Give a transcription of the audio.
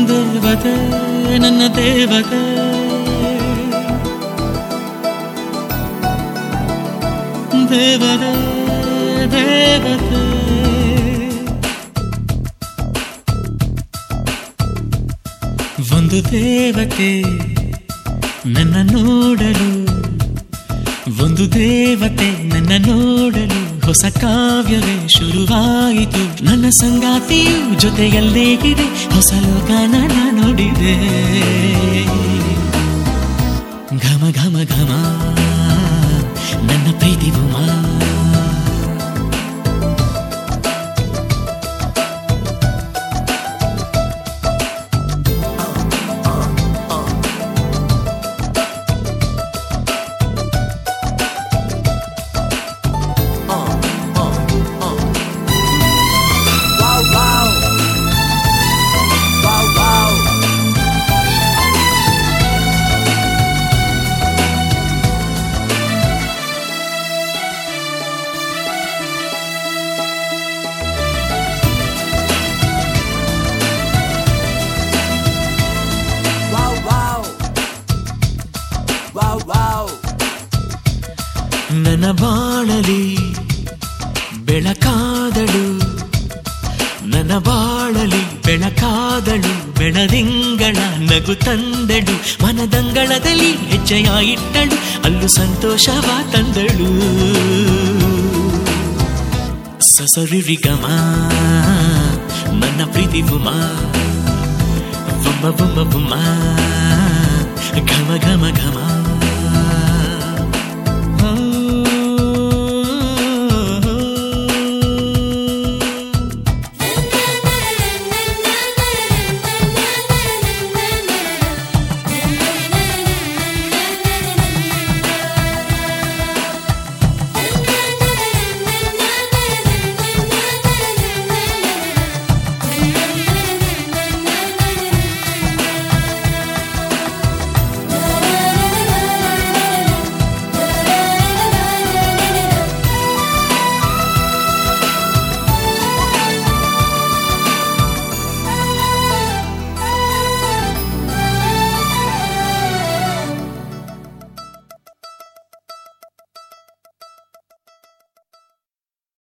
ದೇವತೆ ನನ್ನ ದೇವತೆ ದೇವತೆ ದೇವತೆ ಒಂದು ದೇವತೆ ನನ್ನ ನೋಡಲು ಒಂದು ದೇವತೆ ನನ್ನ ನೋಡಲು ಹೊಸ ಕಾವ್ಯವೇ ಶುರುವಾಯಿತು ನನ್ನ ಸಂಗಾತಿಯು ಜೊತೆಯಲ್ಲೇ ಇದೆ ಹೊಸ ಲೋಕ ನಾನು ನೋಡಿದೆ ಘಮ ಘಮ ಘಮ ನನ್ನ ಪ್ರೀತಿ Uma Wow, wow. Wow, wow. Wow, wow. Wow, wow. ನನ್ನ ಬಾಳಲಿ ಬೆಳಕಾದಳು ನನ್ನ ಬಾಳಲಿ ಬೆಳಕಾದಳು ಬೆಳದಿಂಗಳ ನಗು ತಂದಳು ಮನದಂಗಳದಲ್ಲಿ ಹೆಜ್ಜೆಯ ಇಟ್ಟಳು ಅಲ್ಲೂ ಸಂತೋಷವ ತಂದಳು ಸಸರಿಗಮ ನನ್ನ ಪ್ರೀತಿ ಉಮಾ ಬುಮ್ಮ ಬುಮ್ಮ ಬುಮ್ಮ ಘಮ ಘಮ ಘಮ